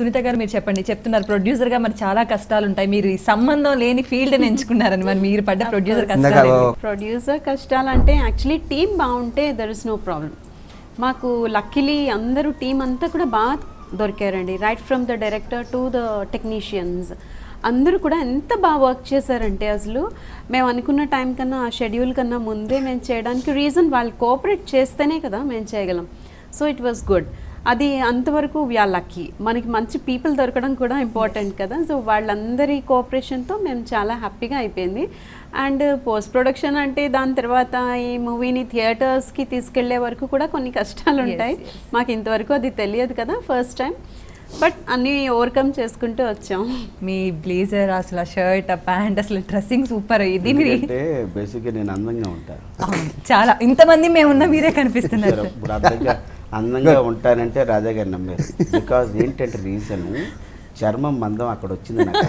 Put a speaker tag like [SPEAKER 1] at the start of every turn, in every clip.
[SPEAKER 1] సునీత గారు మీరు చెప్పండి చెప్తున్నారు ప్రొడ్యూసర్ గా మరి చాలా కష్టాలు ఉంటాయి మీరు ఈ సంబంధం లేని ఫీల్డ్ ఎంచుకున్నారని మరి మీరు పడ్డ ప్రొడ్యూసర్
[SPEAKER 2] ఇందాక
[SPEAKER 1] కష్టాలు ఏంటి?
[SPEAKER 3] ప్రొడ్యూసర్ కష్టాలంటే యాక్చువల్లీ టీం బాగుంటే దర్ ఇస్ నో ప్రాబ్లం మాకు లక్కీలీ అందరూ టీం అంతా కూడా బాగా దొరికారండి right from the director to the technicians అందరూ కూడా ఎంత బాగా వర్క్ చేశారంటే అసలు మేము అనుకున్న టైం కన్నా ఆ షెడ్యూల్ కన్నా ముందే మేము చేయడానికి రీజన్ వాళ్ళు కోఆపరేట్ చేస్తేనే కదా మేము చేయగలం సో ఇట్ వాస్ గుడ్ అది అంతవరకు వీఆర్ లక్కీ మనకి మంచి పీపుల్ దొరకడం కూడా ఇంపార్టెంట్ కదా సో వాళ్ళందరి కోఆపరేషన్తో మేము చాలా హ్యాపీగా అయిపోయింది అండ్ పోస్ట్ ప్రొడక్షన్ అంటే దాని తర్వాత ఈ మూవీని థియేటర్స్కి తీసుకెళ్లే వరకు కూడా కొన్ని కష్టాలు ఉంటాయి మాకు ఇంతవరకు అది తెలియదు కదా ఫస్ట్ టైం బట్ అన్నీ ఓవర్కమ్ చేసుకుంటూ వచ్చాం
[SPEAKER 1] మీ బ్లేజర్ అసలు షర్ట్ ఆ ప్యాంట్ అసలు డ్రెస్సింగ్ సూపర్ ఇది మీరు
[SPEAKER 2] ఎందుకంటే బేసిక్గా నేను అందంగా ఉంటాను
[SPEAKER 1] అవును, చాలా ఇంతమంది మేమున్నా మీరే కనిపిస్తున్నారు సార్
[SPEAKER 2] ఇప్పుడు అందంగా అందంగా ఉంటానంటే రాజా గారు నమ్మారు బికాజ్ ఏంటంటే రీజన్ చర్మం మందం అక్కడ వచ్చింది నాకు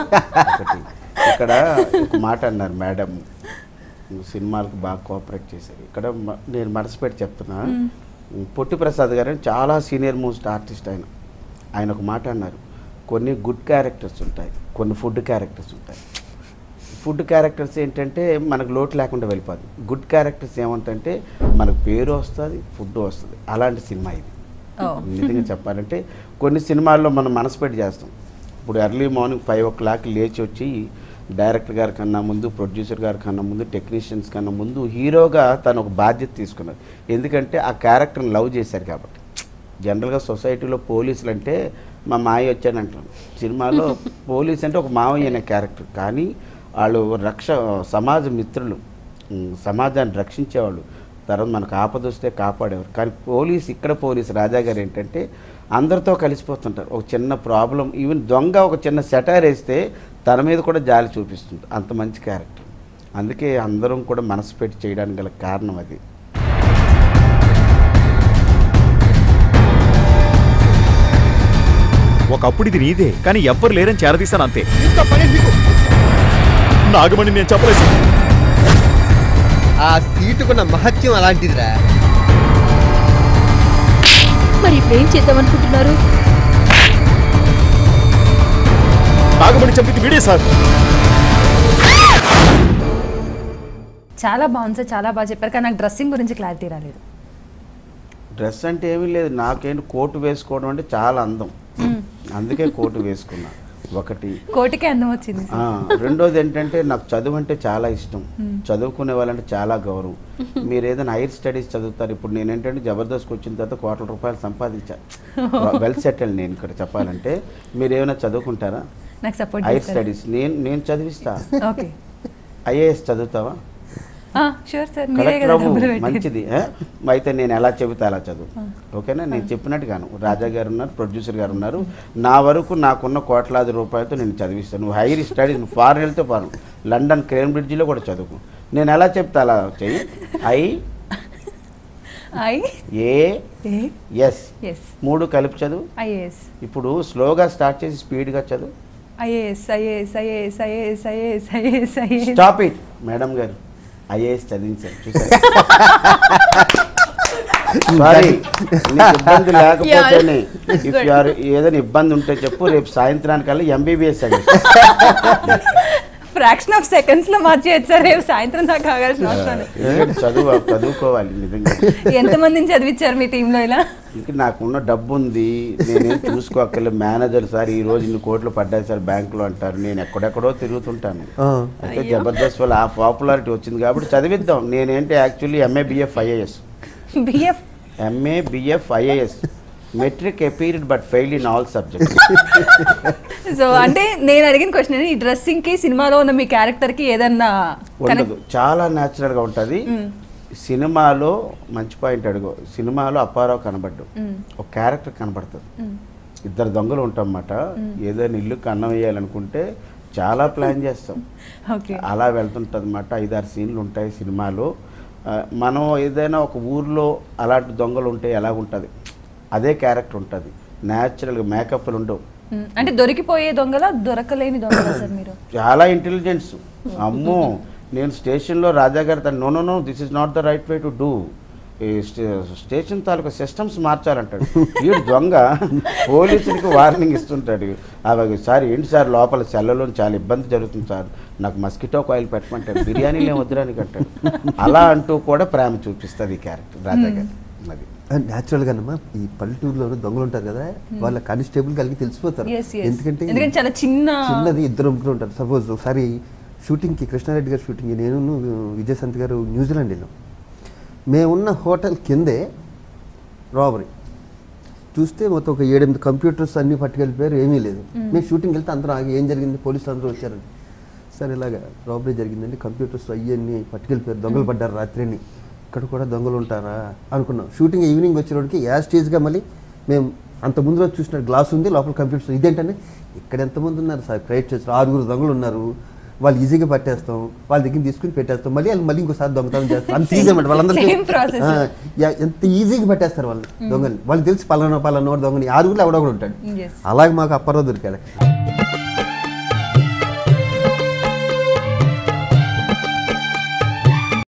[SPEAKER 2] ఒకటి ఇక్కడ ఒక మాట అన్నారు మేడం సినిమాలకు బాగా కోఆపరేట్ చేశారు ఇక్కడ మ- నేను మనసు పెట్టి చెప్తున్నా పొట్టి ప్రసాద్ గారు అని చాలా సీనియర్ మోస్ట్ ఆర్టిస్ట్ ఆయన ఆయన ఒక మాట అన్నారు కొన్ని గుడ్ క్యారెక్టర్స్ ఉంటాయి కొన్ని ఫుడ్ క్యారెక్టర్స్ ఉంటాయి ఫుడ్ క్యారెక్టర్స్ ఏంటంటే మనకు లోటు లేకుండా వెళ్ళిపోతుంది గుడ్ క్యారెక్టర్స్ ఏమంటే మనకు పేరు వస్తుంది ఫుడ్ వస్తుంది అలాంటి సినిమా ఇది
[SPEAKER 1] ఓ.
[SPEAKER 2] నిజంగా చెప్పాలంటే కొన్ని సినిమాల్లో మనం మనసు పెట్టి చేస్తాం ఇప్పుడు early morning five o'clock లేచి వచ్చి డైరెక్టర్ గారి కన్నా ముందు ప్రొడ్యూసర్ గారి కన్నా ముందు టెక్నీషియన్స్ కన్నా ముందు హీరోగా తను ఒక బాధ్యత తీసుకున్నారు ఎందుకంటే ఆ క్యారెక్టర్ని లవ్ చేశారు కాబట్టి జనరల్గా సొసైటీలో పోలీసులు అంటే మా మాయ వచ్చాను అంటారు సినిమాలో పోలీస్ అంటే ఒక మావయ్య అనే క్యారెక్టర్ కానీ వాళ్ళు రక్ష సమాజ మిత్రులు ఉమ్, సమాజాన్ని రక్షించేవాళ్ళు తర్వాత మనకు ఆపద వస్తే కాపాడేవారు కానీ పోలీస్ ఇక్కడ పోలీస్ రాజా గారు ఏంటంటే అందరితో కలిసిపోతుంటారు ఒక చిన్న ప్రాబ్లం ఈవెన్ దొంగ ఒక చిన్న సెటైర్ వేస్తే తన మీద కూడా జాలి చూపిస్తుంది అంత మంచి క్యారెక్టర్ అందుకే అందరం కూడా మనసు పెట్టి చేయడానికి గల కారణం అది
[SPEAKER 4] ఒకప్పుడు ఇది నీదే కానీ ఎవ్వరు లేరని చేరదీశాను అంతే నాగమణి నేను చెప్పలేదు
[SPEAKER 5] ఆ సీటుకున్న మహత్యం అలాంటిదిరా
[SPEAKER 6] మరి ఇప్పుడు ఏం చేద్దాం అనుకుంటున్నారు
[SPEAKER 4] నాగమణి చంపికి వీడే సార్
[SPEAKER 1] చాలా బాగుంది సార్ చాలా బాగా చెప్పారు కానీ నాకు డ్రెస్సింగ్ గురించి క్లారిటీ రాలేదు
[SPEAKER 2] డ్రెస్ అంటే ఏమీ లేదు నాకేంటి కోటు వేసుకోవడం అంటే చాలా అందం అందుకే కోటు వేసుకున్నా ఒకటి
[SPEAKER 1] కోటికే అందం వచ్చింది
[SPEAKER 2] ఆ, రెండోది ఏంటంటే నాకు చదువు అంటే చాలా ఇష్టం చదువుకునే వాళ్ళంటే చాలా గౌరవం మీరు ఏదైనా హైయర్ స్టడీస్ చదువుతారు ఇప్పుడు నేను ఏంటంటే జబర్దస్త్కి వచ్చిన తర్వాత కోట్ల రూపాయలు సంపాదించా వెల్ సెటిల్ నేను ఇక్కడ చెప్పాలంటే మీరు ఏమైనా చదువుకుంటారా
[SPEAKER 1] నాకు సపోర్ట్
[SPEAKER 2] హైయర్
[SPEAKER 1] చేస్తారు
[SPEAKER 2] స్టడీస్ నేను నేను చదివిస్తా
[SPEAKER 1] ఓకే
[SPEAKER 2] ఐఏఎస్ చదువుతావా
[SPEAKER 1] షూర్ సార్ మీరే
[SPEAKER 2] కలెక్టర్
[SPEAKER 1] కదా
[SPEAKER 2] అవ్వు.
[SPEAKER 1] డబ్బులు పెట్టేది.
[SPEAKER 2] మంచిది ఆ? అయితే నేను ఎలా చెబుతా అలా చదువు ఓకేనా నేను చెప్పినట్టుగాను రాజా గారు ఉన్నారు ప్రొడ్యూసర్ గారు ఉన్నారు నా వరకు నాకున్న కోట్లాది రూపాయలతో నేను చదివిస్తాను నువ్వు హైయర్ స్టడీస్ నువ్వు ఫారెన్ వెళ్తే ఫారెన్ లండన్ కేంబ్రిడ్జ్లో కూడా చదువుకు నేను ఎలా చెప్తా అలా చెయ్యి I
[SPEAKER 1] I
[SPEAKER 2] A
[SPEAKER 1] A
[SPEAKER 2] S
[SPEAKER 1] S
[SPEAKER 2] మూడు కలిపి చదువు
[SPEAKER 1] ఐఏఎస్
[SPEAKER 2] ఇప్పుడు స్లోగా స్టార్ట్ చేసి స్పీడ్గా చదువు
[SPEAKER 1] IAS IAS IAS IAS IAS IAS IAS
[SPEAKER 2] stop it madam గారు ఐఏఎస్ చదివించారు చూసారా సారీ నీకు ఇబ్బంది లేకపోతేనే ఇఫ్ యు ఆర్ ఏదైనా ఇబ్బంది ఉంటే చెప్పు రేపు సాయంత్రానికల్లా ఎంబీబీఎస్ చదివిస్తా
[SPEAKER 1] ఫ్రాక్షన్ ఆఫ్ సెకండ్స్ లో మార్చేయచ్చు సార్ రేపు సాయంత్రం దాకా కావాల్సిన అవసరం లేదు.
[SPEAKER 2] ఎందుకంటే చదువు చదువుకోవాలి నిజంగా
[SPEAKER 1] ఎంతమందిని చదివించారు మీ టీంలో ఇలా
[SPEAKER 2] ఇంక నాకున్న డబ్బు ఉంది నేనేం చూసుకోక్కర్లేదు మేనేజర్ సార్ ఈ రోజు ఇన్ని కోట్లు పడ్డాయి సార్ బ్యాంకులో అంటారు నేను ఎక్కడెక్కడో తిరుగుతుంటాను అయితే జబర్దస్త్ వల్ల ఆ పాపులారిటీ వచ్చింది కాబట్టి చదివిద్దాం నేనేంటి actually MA BF IAS
[SPEAKER 1] BF
[SPEAKER 2] MA BF IAS matric appeared but fail in all subjects
[SPEAKER 1] so అంటే నేను అడిగిన క్వశ్చన్ ఈ డ్రెస్సింగ్ కి సినిమాలో ఉన్న మీ క్యారెక్టర్ కి ఏదన్నా
[SPEAKER 2] ఉండదు చాలా న్యాచురల్గా ఉంటుంది సినిమాలో మంచి పాయింట్ అడుగు సినిమాలో అప్పారావు కనబడ్డు ఒక క్యారెక్టర్ కనబడుతుంది ఇద్దరు దొంగలు ఉంటామన్నమాట ఏదైనా ఇల్లుకి అన్నం వేయాలనుకుంటే చాలా ప్లాన్ చేస్తాం
[SPEAKER 1] ఓకే
[SPEAKER 2] అలా వెళ్తుంటుంది అన్నమాట ఐదారు సీన్లు ఉంటాయి సినిమాలో ఆ, మనం ఏదైనా ఒక ఊర్లో అలాంటి దొంగలు ఉంటే ఎలా ఉంటుంది అదే క్యారెక్టర్ ఉంటుంది న్యాచురల్గా మేకప్లు ఉండవు
[SPEAKER 1] అంటే దొరికిపోయే దొంగల దొరకలేని దొంగల సార్ మీరు
[SPEAKER 2] చాలా ఇంటెలిజెన్స్ అమ్మో నేను స్టేషన్లో రాజా గారు తను no no no this is not the right way to do ఈ స్టే- స్టేషన్ తాలూకా సిస్టమ్స్ మార్చాలంటాడు వీడు దొంగ పోలీసులకి వార్నింగ్ ఇస్తుంటాడు అవి సార్ ఏంటి సార్ లోపల సెల్లలో చాలా ఇబ్బంది జరుగుతుంది సార్ నాకు మస్కిటో కాయిల్ పెట్టమంటాడు బిర్యానీలు ఏం వద్దురానికి అంటాడు అలా అంటూ కూడా ప్రేమ చూపిస్తుంది ఈ క్యారెక్టర్ రాజా గారు అది
[SPEAKER 7] న్యాచురల్గా అమ్మా ఈ పల్లెటూరులో దొంగలు ఉంటారు కదా వాళ్ళ కానిస్టేబుల్ కలిగి తెలిసిపోతారు
[SPEAKER 1] Yes, yes.
[SPEAKER 7] ఎందుకంటే
[SPEAKER 1] ఎందుకంటే చాలా చిన్న
[SPEAKER 7] చిన్నది ఇద్దరు ముగ్గురు ఉంటారు సపోజ్ ఒకసారి షూటింగ్కి కృష్ణారెడ్డి గారు షూటింగ్ నేను విజయశాంతి గారు న్యూజిలాండ్ వెళ్ళాం మేమున్న హోటల్ కిందే రాబరీ చూస్తే మొత్తం ఒక ఏడెనిమిది కంప్యూటర్స్ అన్ని పట్టుకెళ్ళిపోయారు ఏమీ లేదు మేము షూటింగ్ వెళ్తే అందరూ ఆగి ఏం జరిగింది పోలీసులు అందరూ వచ్చారండి సార్ ఇలాగా రాబరీ జరిగిందండి కంప్యూటర్స్ అయ్యన్ని పట్టుకెళ్ళిపోయారు దొంగలు పడ్డారు రాత్రిని ఇక్కడ కూడా దొంగలు ఉంటారా అనుకున్నాం షూటింగ్ ఈవినింగ్ వచ్చేటప్పటికి యా స్టేజ్గా మళ్ళీ మేము అంత ముందు రోజు చూసిన గ్లాస్ ఉంది లోపల కంప్యూటర్స్ ఇదేంటంటే ఇక్కడ ఎంతమంది ఉన్నారు సార్ క్రియేట్ చేస్తారు ఆరుగురు దొంగలు ఉన్నారు వాళ్ళు ఈజీగా పట్టేస్తాం వాళ్ళ దగ్గర తీసుకుని పెట్టేస్తాం మళ్ళీ వాళ్ళు మళ్ళీ ఇంకోసారి దొంగతనం చేస్తారు అంత ఈజీ అనమాట వాళ్ళందరికీ
[SPEAKER 1] Same process.
[SPEAKER 7] ఆ, యా- ఎంత ఈజీగా పట్టేస్తారు వాళ్ళు దొంగలు వాళ్ళు తెలిసి పలానా పలానా వాడు దొంగని ఆరుగురు ఎవడో కూడా ఉంటాడు
[SPEAKER 1] Yes.
[SPEAKER 7] అలాగే మాకు అప్పర్లో దొరికాడు